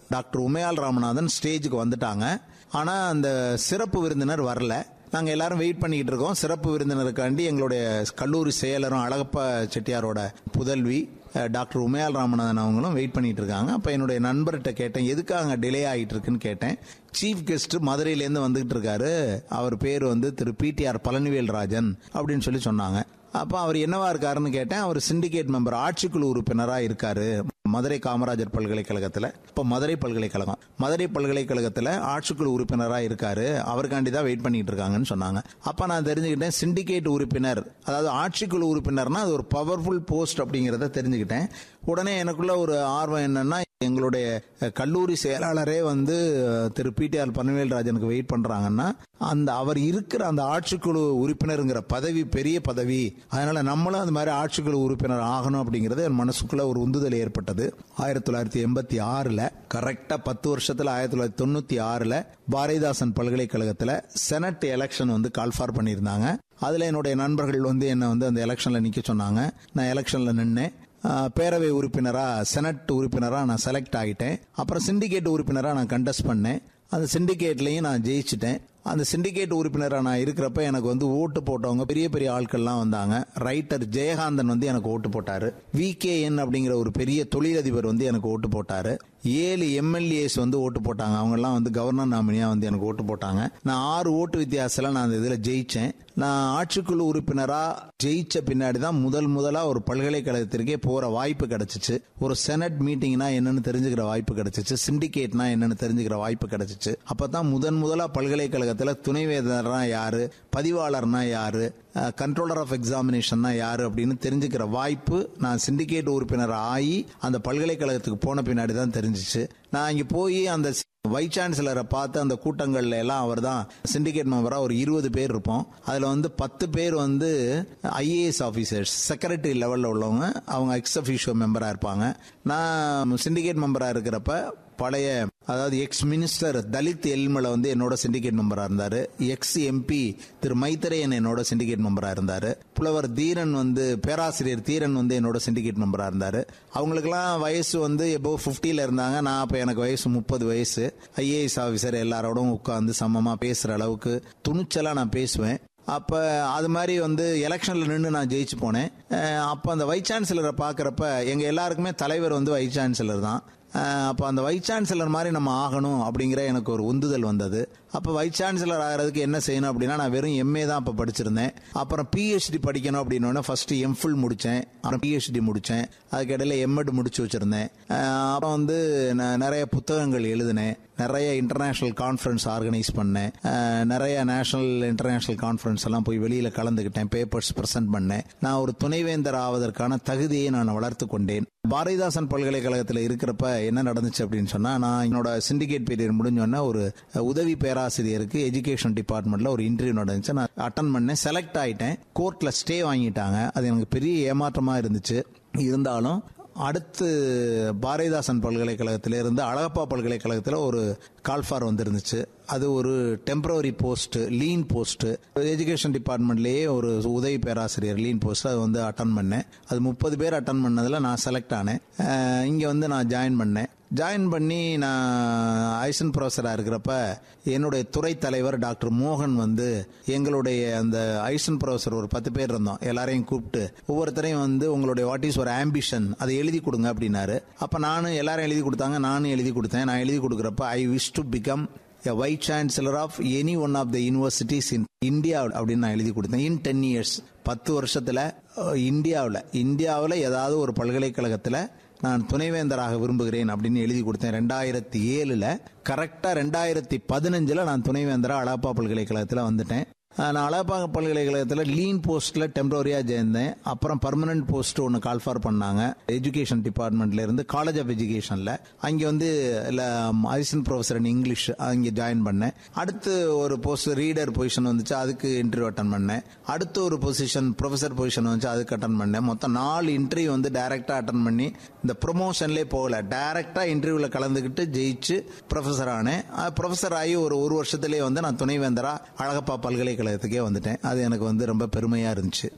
doctor உமையால் Ramanathan ஸ்டேஜுக்கு வந்துட்டாங்க ஆனா அந்த சிறப்பு விருந்தினர் வரல நாங்க எல்லாரும் வெயிட் பண்ணிக்கிட்டு இருக்கோம் சிறப்பு விருந்தினருக்காண்டி எங்களுடைய கல்லூரி செயலரும் அழகப்பா செட்டியாரோட புதல்வி அஹ், டாக்டர் உமையால் ராமநாதன் அவங்களும் வெயிட் பண்ணிட்டு இருக்காங்க அப்ப என்னுடைய நண்பர்கிட்ட கேட்டேன் எதுக்காக டிலே ஆகிட்டு இருக்குன்னு கேட்டேன் சீஃப் கெஸ்ட் மதுரையிலேருந்து வந்துகிட்டு இருக்காரு அவர் பேர் வந்து திரு பிடிஆர் பழனிவேல் ராஜன் அப்படின்னு சொல்லி சொன்னாங்க அப்போ அவர் என்னவா இருக்காருன்னு கேட்டேன் அவர் சிண்டிகேட் மெம்பர் ஆட்சிக்குழு உறுப்பினராக இருக்காரு மதுரை காமராஜர் பல்கலைக்கழகத்தில் இப்போ மதுரை பல்கலைக்கழகம் மதுரை பல்கலைக்கழகத்தில் ஆட்சிக்குழு உறுப்பினராக இருக்காரு அவருக்காண்டி தான் வெயிட் பண்ணிட்டு இருக்காங்கன்னு சொன்னாங்க அப்போ நான் தெரிஞ்சுக்கிட்டேன் சிண்டிகேட் உறுப்பினர் அதாவது ஆட்சிக்குழு உறுப்பினர்னா அது ஒரு பவர்ஃபுல் போஸ்ட் அப்படிங்கிறத தெரிஞ்சுக்கிட்டேன் உடனே எனக்குள்ள ஒரு ஆர்வம் என்னன்னா எங்களுடைய அஹ், கல்லூரி செயலாளரே வந்து அஹ், திரு பிடிஆர் பன்வேல் ராஜனுக்கு வெயிட் பண்றாங்கன்னா அந்த அவர் இருக்கிற அந்த ஆட்சிக்குழு உறுப்பினருங்கிற பதவி பெரிய பதவி அதனால நம்மளும் அந்த மாதிரி ஆட்சிக்குழு உறுப்பினர் ஆகணும் அப்படிங்கிறது என் மனசுக்குள்ள ஒரு உந்துதல் ஏற்பட்டது ஆயிரத்தி தொள்ளாயிரத்தி எண்பத்தி ஆறுல கரெக்டா பத்து வருஷத்துல ஆயிரத்தி தொள்ளாயிரத்தி தொண்ணூத்தி ஆறுல பாரதிதாசன் பல்கலைக்கழகத்துல செனட் எலெக்ஷன் வந்து கால்ஃபார் பண்ணியிருந்தாங்க அதுல என்னுடைய நண்பர்கள் வந்து என்ன வந்து அந்த எலெக்ஷன்ல நிக்க சொன்னாங்க நான் எலெக்ஷன்ல நின்னேன் ஆஹ் பேரவை உறுப்பினரா செனட் உறுப்பினரா நான் செலக்ட் ஆகிட்டேன் அப்புறம் சிண்டிகேட் உறுப்பினரா நான் கண்டெஸ்ட் பண்ணேன் அந்த சிண்டிகேட்லயும் நான் ஜெயிச்சிட்டேன் அந்த சிண்டிகேட் உறுப்பினரா நான் இருக்கிறப்ப எனக்கு வந்து ஓட்டு போட்டவங்க பெரிய பெரிய ஆட்கள்லாம் வந்தாங்க ரைட்டர் ஜெயகாந்தன் வந்து எனக்கு ஓட்டு போட்டாரு வி அப்படிங்கிற ஒரு பெரிய தொழிலதிபர் வந்து எனக்கு ஓட்டு போட்டாரு ஏழு எம்எல்ஏஸ் வந்து ஓட்டு போட்டாங்க அவங்க எல்லாம் வந்து கவர்னர் நாமினியா வந்து எனக்கு ஓட்டு போட்டாங்க நான் ஆறு ஓட்டு வித்தியாசத்துல நான் அந்த இதுல ஜெயிச்சேன் நான் ஆட்சிக்குழு உறுப்பினரா ஜெயிச்ச பின்னாடி தான் முதல் முதலா ஒரு பல்கலைக்கழகத்திற்கே போற வாய்ப்பு கிடைச்சிச்சு ஒரு செனட் மீட்டிங்னா என்னன்னு தெரிஞ்சுக்கிற வாய்ப்பு கிடைச்சிச்சு சிண்டிகேட்னா என்னன்னு தெரிஞ்சுக்கிற வாய்ப்பு கிடைச்சிச்சு அப்பதான் முதன் முதலா பல்கலைக்கழகத்துல துணைவேந்தர்னா யாரு பதிவாளர்னா யாரு கண்ட்ரோலர் ஆஃப் எக்ஸாமினேஷன்னா யாரு அப்படின்னு தெரிஞ்சுக்கிற வாய்ப்பு நான் சிண்டிகேட் உறுப்பினர் ஆகி அந்த பல்கலைக்கழகத்துக்கு போன பின்னாடி தான் தெரிஞ்சிச்சு நான் இங்க போய் அந்த வைஸ் சான்சலரை பார்த்து அந்த கூட்டங்கள்ல எல்லாம் அவர் தான் சிண்டிகேட் மெம்பரா ஒரு இருபது பேர் இருப்போம் அதுல வந்து பத்து பேர் வந்து ஐஏஎஸ் ஆபீசர்ஸ் செக்ரட்டரி லெவல்ல உள்ளவங்க அவங்க எக்ஸ் அஃபிஷியோ மெம்பரா இருப்பாங்க நான் சிண்டிகேட் மெம்பரா இருக்கிறப்ப பழைய அதாவது எக்ஸ் மினிஸ்டர் தலித் எல்மல வந்து என்னோட சிண்டிகேட் மெம்பரா இருந்தாரு எக்ஸ் எம்பி திரு மைத்தரையன் என்னோட சிண்டிகேட் மெம்பரா இருந்தாரு புலவர் தீரன் வந்து பேராசிரியர் தீரன் வந்து என்னோட சிண்டிகேட் மெம்பரா இருந்தாரு அவங்களுக்குலாம் வயசு வந்து எபோ பிப்டில இருந்தாங்க நான் அப்ப எனக்கு வயசு முப்பது வயசு ஐஏஎஸ் ஆபீசர் எல்லாரோடும் உட்காந்து சமமா பேசுற அளவுக்கு துணிச்சலா நான் பேசுவேன் அப்ப அது மாதிரி வந்து எலெக்ஷன்ல நின்று நான் ஜெயிச்சு போனேன் அஹ் அப்ப அந்த வைஸ் சான்சலரை பாக்குறப்ப எங்க எல்லாருக்குமே தலைவர் வந்து வைஸ் சான்சலர் தான் அஹ் அப்ப அந்த வைஸ் சான்சலர் மாதிரி நம்ம ஆகணும் அப்படிங்கிற எனக்கு ஒரு உந்துதல் வந்தது அப்ப வைஸ் சான்சலர் ஆகிறதுக்கு என்ன செய்யணும் அப்படின்னா நான் வெறும் எம்ஏ தான் அப்ப படிச்சிருந்தேன் அப்புறம் பிஹெச்டி படிக்கணும் அப்படின்னு ஃபர்ஸ்ட் எம்ஃபில் முடிச்சேன் அப்புறம் பிஹெச்டி முடிச்சேன் அதுக்கு இடையில எம்எட் முடிச்சு வச்சிருந்தேன் அஹ் அப்புறம் வந்து நான் நிறைய புத்தகங்கள் எழுதினேன் நிறைய இன்டர்நேஷனல் கான்ஃபரன்ஸ் ஆர்கனைஸ் பண்ணேன் அஹ் நிறைய நேஷனல் இன்டர்நேஷனல் கான்ஃபரன்ஸ் எல்லாம் போய் வெளியில கலந்துக்கிட்டேன் பேப்பர்ஸ் பிரசன்ட் பண்ணேன் நான் ஒரு துணைவேந்தர் ஆவதற்கான தகுதியை நான் வளர்த்து கொண்டேன் பாரதிதாசன் பல்கலைக்கழகத்தில் இருக்கிறப்ப என்ன நடந்துச்சு அப்படின்னு சொன்னா நான் என்னோட சிண்டிகேட் பீரியட் முடிஞ்சோடனே ஒரு உதவி பேராசிரியருக்கு எஜுகேஷன் டிபார்ட்மெண்ட்ல ஒரு இன்டர்வியூ நடந்துச்சு நான் அட்டன் பண்ணேன் செலக்ட் ஆயிட்டேன் கோர்ட்ல ஸ்டே வாங்கிட்டாங்க அது எனக்கு பெரிய ஏமாற்றமா இருந்துச்சு இருந்தாலும் அடுத்து பாரதிதாசன் பல்கலைக்கழகத்தில இருந்து அழகப்பா பல்கலைக்கழகத்தில் ஒரு கால்ஃபார் வந்திருந்துச்சு அது ஒரு temporary post lien post education டிபார்ட்மெண்ட்லேயே ஒரு உதவி பேராசிரியர் லீன் போஸ்ட் அது வந்து அட்டன் பண்ணேன் அது முப்பது பேர் அட்டன் பண்ணதில் நான் செலக்ட் ஆனேன் இங்கே வந்து நான் ஜாயின் பண்ணேன் ஜாயின் பண்ணி நான் ஐசன் ப்ரொஃபஸராக இருக்கிறப்ப என்னுடைய துறை தலைவர் டாக்டர் மோகன் வந்து எங்களுடைய அந்த ஐசன் ப்ரொஃபஸர் ஒரு பத்து பேர் இருந்தோம் எல்லாரையும் கூப்பிட்டு ஒவ்வொருத்தரையும் வந்து உங்களுடைய வாட் இஸ் ஒரு ஆம்பிஷன் அதை எழுதி கொடுங்க அப்படின்னாரு அப்போ நானும் எல்லாரும் எழுதி கொடுத்தாங்க நானும் எழுதி கொடுத்தேன் நான் எழுதி கொடுக்குறப்ப I wish to become a vice chancellor of any one of the universities in India அப்படின்னு நான் எழுதி கொடுத்தேன் இன் டென் இயர்ஸ் பத்து வருஷத்துல இந்தியாவில் இந்தியாவில் ஏதாவது ஒரு பல்கலைக்கழகத்தில் நான் துணைவேந்தராக விரும்புகிறேன் அப்படின்னு எழுதி கொடுத்தேன் ரெண்டாயிரத்தி ஏழுல கரெக்டா ரெண்டாயிரத்தி பதினஞ்சுல நான் துணைவேந்தரா அழகப்பா பல்கலைக்கழகத்தில் வந்துட்டேன் நான் அழகப்பா பல்கலைக்கழகத்தில் லீன் போஸ்ட்ல டெம்பரரியா சேர்ந்தேன் அப்புறம் பர்மனன்ட் போஸ்ட் ஒன்று கால்ஃபார் பண்ணாங்க எஜுகேஷன் டிபார்ட்மெண்ட்ல இருந்து காலேஜ் ஆஃப் எஜுகேஷன்ல அங்கே வந்து அசிஸ்டன்ட் ப்ரொஃபஸர் இன் இங்கிலீஷ் அங்கே ஜாயின் பண்ணேன் அடுத்து ஒரு போஸ்ட் ரீடர் பொசிஷன் வந்துச்சு அதுக்கு இன்டர்வியூ அட்டன் பண்ணேன் அடுத்து ஒரு பொசிஷன் ப்ரொஃபஸர் பொசிஷன் வந்துச்சு அதுக்கு அட்டன் பண்ணேன் மொத்தம் நாலு இன்டர்வியூ வந்து டைரக்டா அட்டன் பண்ணி இந்த ப்ரொமோஷன்லேயே போகல டைரக்டா இன்டர்வியூல கலந்துக்கிட்டு ஜெயிச்சு ப்ரொஃபஸர் ஆனேன் ப்ரொஃபஸர் ஆகி ஒரு ஒரு வருஷத்துலேயே வந்து நான் துணைவேந்தரா அழகப்பா பல்கலைக்கழகத்துக்கே வந்துட்டேன் அது எனக்கு வந்து ரொம்ப பெருமையா இருந்துச்சு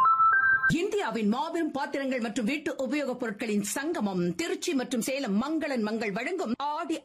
இந்தியாவின் மாபெரும் பாத்திரங்கள் மற்றும் வீட்டு உபயோகப் பொருட்களின் சங்கமம் திருச்சி மற்றும் சேலம் மங்களன் மங்கள் வழங்கும் ஆடி